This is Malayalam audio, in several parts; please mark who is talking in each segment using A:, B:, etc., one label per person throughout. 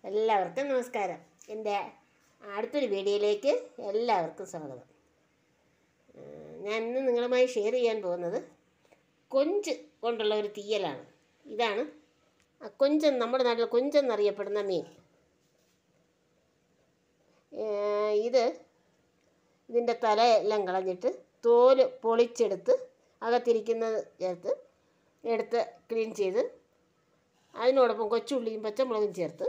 A: എല്ലാവർക്കും നമസ്കാരം എൻ്റെ അടുത്തൊരു വീഡിയോയിലേക്ക് എല്ലാവർക്കും സ്വാഗതം ഏഹ് ഞാൻ ഇന്ന് നിങ്ങളുമായി ഷെയർ ചെയ്യാൻ പോകുന്നത് കൊഞ്ച് കൊണ്ടുള്ള ഒരു തീയലാണ് ഇതാണ് ആ കൊഞ്ചൻ നമ്മുടെ നാട്ടിൽ കൊഞ്ചെന്നറിയപ്പെടുന്ന മീൻ ഏഹ് ഇത് ഇതിൻ്റെ തല എല്ലാം കളഞ്ഞിട്ട് തോല് പൊളിച്ചെടുത്ത് അകത്തിരിക്കുന്നത് ചേർത്ത് എടുത്ത് ക്ലീൻ ചെയ്ത് അതിനോടൊപ്പം കൊച്ചുള്ളിയും പച്ചമുളകും ചേർത്ത്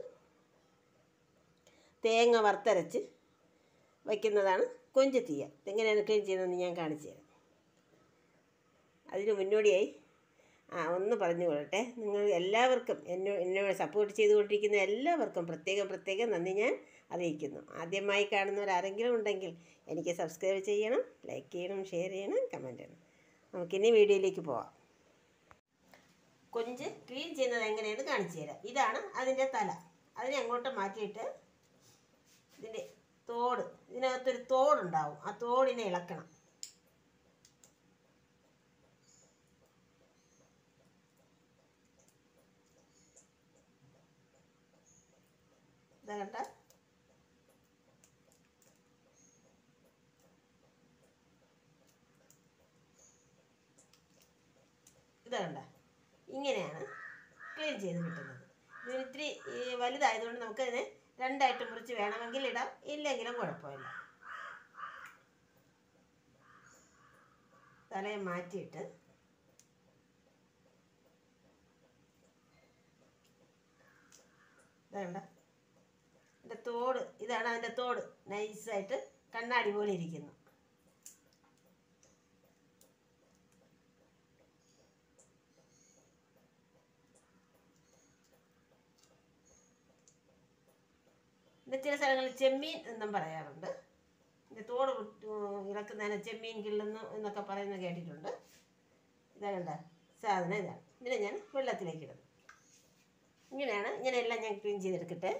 A: തേങ്ങ വറുത്തരച്ച് വയ്ക്കുന്നതാണ് കൊഞ്ച് തീയ എങ്ങനെയാണ് ക്ലീൻ ചെയ്യുന്നതെന്ന് ഞാൻ കാണിച്ചു തരാം അതിന് മുന്നോടിയായി ആ ഒന്ന് പറഞ്ഞു കൊള്ളട്ടെ നിങ്ങൾ എല്ലാവർക്കും എന്നോ എന്നോട് സപ്പോർട്ട് ചെയ്തുകൊണ്ടിരിക്കുന്ന എല്ലാവർക്കും പ്രത്യേകം പ്രത്യേകം നന്ദി ഞാൻ അറിയിക്കുന്നു ആദ്യമായി കാണുന്നവരാരെങ്കിലും ഉണ്ടെങ്കിൽ എനിക്ക് സബ്സ്ക്രൈബ് ചെയ്യണം ലൈക്ക് ചെയ്യണം ഷെയർ ചെയ്യണം കമൻറ്റ് ചെയ്യണം നമുക്കിനി വീഡിയോയിലേക്ക് പോവാം കൊഞ്ച് ക്ലീൻ ചെയ്യുന്നത് എങ്ങനെയെന്ന് കാണിച്ചു തരാം ഇതാണ് അതിൻ്റെ തല അതിനെ അങ്ങോട്ട് മാറ്റിയിട്ട് ഇതിൻ്റെ തോട് ഇതിനകത്തൊരു തോടുണ്ടാവും ആ തോടിനെ ഇളക്കണം ഇതാ കണ്ട ഇതാ കണ്ട ഇങ്ങനെയാണ് ക്ലീൻ ചെയ്ത് കിട്ടുന്നത് ഇതിന് ഇത്തിരി ഈ, വലുതായതുകൊണ്ട് നമുക്കതിനെ രണ്ടായിട്ട് മുറിച്ച് വേണമെങ്കിൽ ഇടാം ഇല്ലെങ്കിലും കുഴപ്പമില്ല തലയെ മാറ്റിയിട്ട് വേണ്ട എൻ്റെ തോട് ഇതാണ് അതിൻ്റെ തോട് നൈസായിട്ട് കണ്ണാടി പോലെ ഇരിക്കുന്നു പിന്നെ ചില സ്ഥലങ്ങളിൽ ചെമ്മീൻ എന്നും പറയാറുണ്ട് ഇതിൻ്റെ തോട് വിട്ട് ഇളക്കുന്നതിന് ചെമ്മീൻ കിള്ളുന്നു എന്നൊക്കെ പറയുന്നത് കേട്ടിട്ടുണ്ട് ഇതാ കണ്ട സാധനം ഇതാണ് ഇതിനെ ഞാൻ വെള്ളത്തിലേക്ക് ഇടുന്നു ഇങ്ങനെയാണ് ഇങ്ങനെയെല്ലാം ഞാൻ ക്ലീൻ ചെയ്തെടുക്കട്ടെ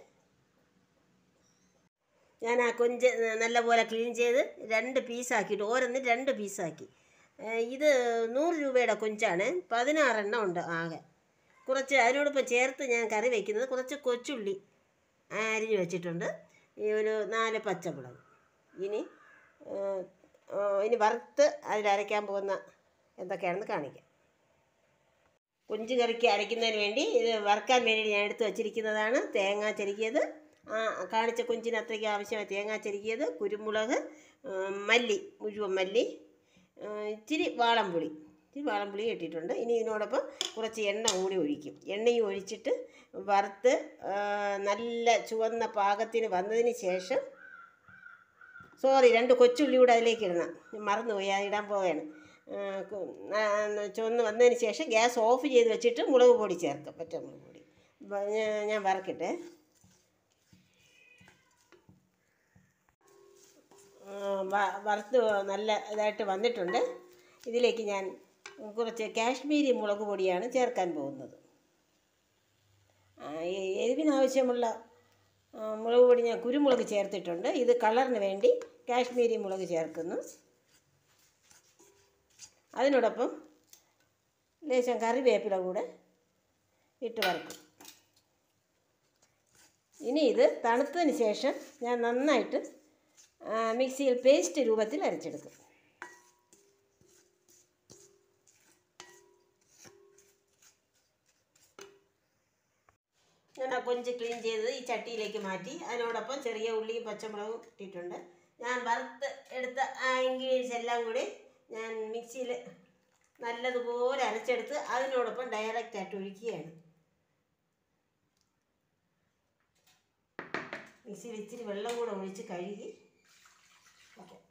A: ഞാൻ ആ കൊഞ്ച് നല്ലപോലെ ക്ലീൻ ചെയ്ത് രണ്ട് പീസാക്കിയിട്ട് ഓരോന്ന് രണ്ട് പീസാക്കി ഏഹ് ഇത് നൂറ് രൂപയുടെ കൊഞ്ചാണ് പതിനാറെണ്ണം ഉണ്ട് ആകെ കുറച്ച് അതിനോടൊപ്പം ചേർത്ത് ഞാൻ കറി വയ്ക്കുന്നത് കുറച്ച് കൊച്ചുള്ളി അരിഞ്ഞ് വെച്ചിട്ടുണ്ട് ഈ ഒരു നാല് പച്ചമുളക് ഇനി ഏഹ്, ഏഹ്, ഇനി വറുത്ത് അതിലരയ്ക്കാൻ പോകുന്ന എന്തൊക്കെയാണെന്ന് കാണിക്കാം കൊഞ്ച് കറിക്ക് അരയ്ക്കുന്നതിന് വേണ്ടി ഇത് വറുക്കാൻ വേണ്ടി ഞാൻ എടുത്ത് വച്ചിരിക്കുന്നതാണ് തേങ്ങ ചെരുകിയത് ആ കാണിച്ച കൊഞ്ചിന് അത്രയ്ക്ക് ആവശ്യമായ തേങ്ങ ചെരുകിയത് കുരുമുളക് ഉം, മല്ലി മുഴുവൻ മല്ലി ഉം, ഇച്ചിരി വാളംപുളി ഇച്ചിരി വാളംപുളി ഇട്ടിട്ടുണ്ട് ഇനി ഇതിനോടൊപ്പം കുറച്ച് എണ്ണ കൂടി ഒഴിക്കും എണ്ണയും ഒഴിച്ചിട്ട് വറുത്ത് ആ, നല്ല ചുവന്ന പാകത്തിന് വന്നതിന് ശേഷം സോറി രണ്ട് കൊച്ചുള്ളി കൂടെ അതിലേക്ക് ഇടണം ഞാൻ മറന്നുപോയി അത് ഇടാൻ പോവുകയാണ് ആ, കു- ആ, ചുവന്ന് വന്നതിന് ശേഷം ഗ്യാസ് ഓഫ് ചെയ്ത് വെച്ചിട്ട് മുളക് പൊടി ചേർക്കാം പറ്റ മുളക് പൊടി ബ- ഞാൻ- ഞാൻ വറക്കട്ടെ ആ, വ- വറുത്ത് നല്ല ഇതായിട്ട് വന്നിട്ടുണ്ട് ഇതിലേക്ക് ഞാൻ കുറച്ച് കാശ്മീരി മുളക് പൊടിയാണ് ചേർക്കാൻ പോകുന്നത് ആ, എ- എരിവിനാവശ്യമുള്ള ആ, മുളക് പൊടി ഞാൻ കുരുമുളക് ചേർത്തിട്ടുണ്ട് ഇത് കളറിന് വേണ്ടി കാശ്മീരി മുളക് ചേർക്കുന്നു അതിനോടൊപ്പം ലേശം കറിവേപ്പില കൂടെ ഇട്ട് വറുക്കും ഇനി ഇത് തണുത്തതിന് ശേഷം ഞാൻ നന്നായിട്ട് ആ, മിക്സിയിൽ പേസ്റ്റ് രൂപത്തിൽ അരച്ചെടുക്കും ഞാൻ ആ കൊഞ്ച് ക്ലീൻ ചെയ്ത് ഈ ചട്ടിയിലേക്ക് മാറ്റി അതിനോടൊപ്പം ചെറിയ ഉള്ളിയും പച്ചമുളകും ഇട്ടിട്ടുണ്ട് ഞാൻ വറുത്ത് എടുത്ത ആ ഇൻഗ്രീഡിയൻസ് എല്ലാം കൂടി ഞാൻ മിക്സിയിൽ നല്ലതുപോലെ അരച്ചെടുത്ത് അതിനോടൊപ്പം ഡയറക്റ്റ് ആയിട്ട് ഒഴിക്കുകയാണ് മിക്സിയിൽ ഇച്ചിരി വെള്ളം കൂടെ ഒഴിച്ച് കഴുകി വയ്ക്കാം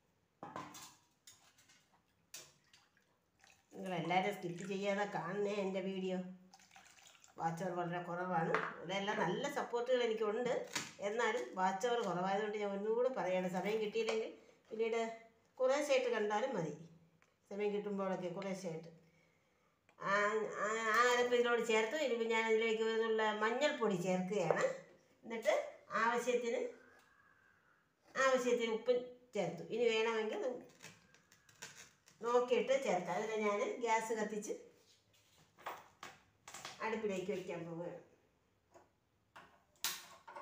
A: നിങ്ങളെല്ലാവരും സ്കിപ്പ് ചെയ്യാതെ കാണണേ എൻ്റെ വീഡിയോ വാച്ച് അവർ വളരെ കുറവാണ് ഇവിടെയെല്ലാം നല്ല സപ്പോർട്ടുകൾ എനിക്കുണ്ട് എന്നാലും വാച്ച് അവർ കുറവായതുകൊണ്ട് ഞാൻ ഒന്നുകൂടെ പറയാണ് സമയം കിട്ടിയില്ലെങ്കിൽ പിന്നീട് കുറേശ്ശായിട്ട് കണ്ടാലും മതി സമയം കിട്ടുമ്പോഴൊക്കെ കുറേശ്ശായിട്ട് ആ ആ- ആ അരപ്പ് ഇതിനോട് ചേർത്ത് ഇനിയിപ്പോൾ ഞാൻ ഇതിലേക്ക് ഉള്ള മഞ്ഞൾപ്പൊടി ചേർക്കുകയാണ് എന്നിട്ട് ആവശ്യത്തിന് ആവശ്യത്തിന് ഉപ്പും ചേർത്തു ഇനി വേണമെങ്കിൽ നോക്കിയിട്ട് ചേർക്കാം അതിനെ ഞാൻ ഗ്യാസ് കത്തിച്ച് അടുപ്പിലേക്ക് വയ്ക്കാൻ പോവുകയാണ്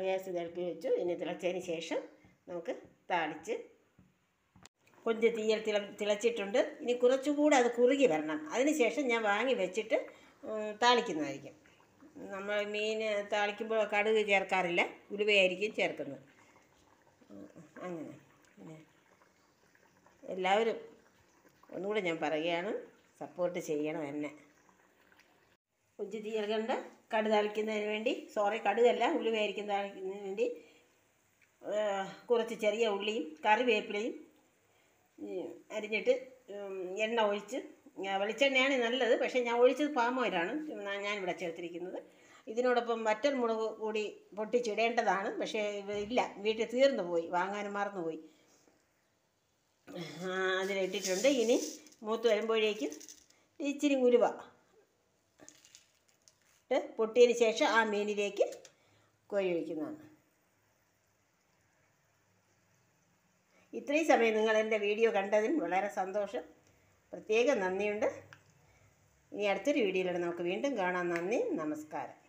A: ഗ്യാസ് തിളപ്പി വെച്ചു ഇനി തിളച്ചതിന് ശേഷം നമുക്ക് താളിച്ച് കൊഞ്ച് തീയൽ തിള തിളച്ചിട്ടുണ്ട് ഇനി കുറച്ചുകൂടെ അത് കുറുകി വരണം അതിന് ശേഷം ഞാൻ വാങ്ങി വെച്ചിട്ട് ഉം, താളിക്കുന്നതായിരിക്കും നമ്മൾ മീൻ താളിക്കുമ്പോൾ കടുക് ചേർക്കാറില്ല ഉലുവയായിരിക്കും ചേർക്കുന്നത് ഉം, അങ്ങനെ പിന്നെ എല്ലാവരും ഒന്നുകൂടെ ഞാൻ പറയുകയാണ് സപ്പോർട്ട് ചെയ്യണം എന്നെ കൊഞ്ച് തീയൽ കണ്ട് കടുക് താളിക്കുന്നതിന് വേണ്ടി സോറി കടുകല്ല ഉലുവയായിരിക്കും താളിക്കുന്നതിന് വേണ്ടി ആ, കുറച്ച് ചെറിയ ഉള്ളിയും കറിവേപ്പിലയും ഉം, അരിഞ്ഞിട്ട് ഉം, എണ്ണ ഒഴിച്ച് ആ, വെളിച്ചെണ്ണയാണ് നല്ലത് പക്ഷേ ഞാൻ ഒഴിച്ചത് പാം ഓയിലാണ് ഞാൻ- ഞാനിവിടെ ചേർത്തിരിക്കുന്നത് ഇതിനോടൊപ്പം വറ്റൽ മുളക് കൂടി പൊട്ടിച്ചിടേണ്ടതാണ് പക്ഷേ ഇവ ഇല്ല വീട്ടിൽ തീർന്നു പോയി വാങ്ങാനും മറന്നു പോയി ആ, അതിലിട്ടിട്ടുണ്ട് ഇനി മൂത്ത് വരുമ്പോഴേക്കും ഇച്ചിരി ഉലുവ ഇട്ട് പൊട്ടിയതിന് ശേഷം ആ മീനിലേക്ക് കോഴി ഒഴിക്കുന്നതാണ് ഇത്രയും സമയം നിങ്ങൾ എൻ്റെ വീഡിയോ കണ്ടതിന് വളരെ സന്തോഷം പ്രത്യേകം നന്ദിയുണ്ട് ഇനി അടുത്തൊരു വീഡിയോയിലൂടെ നമുക്ക് വീണ്ടും കാണാം നന്ദി നമസ്കാരം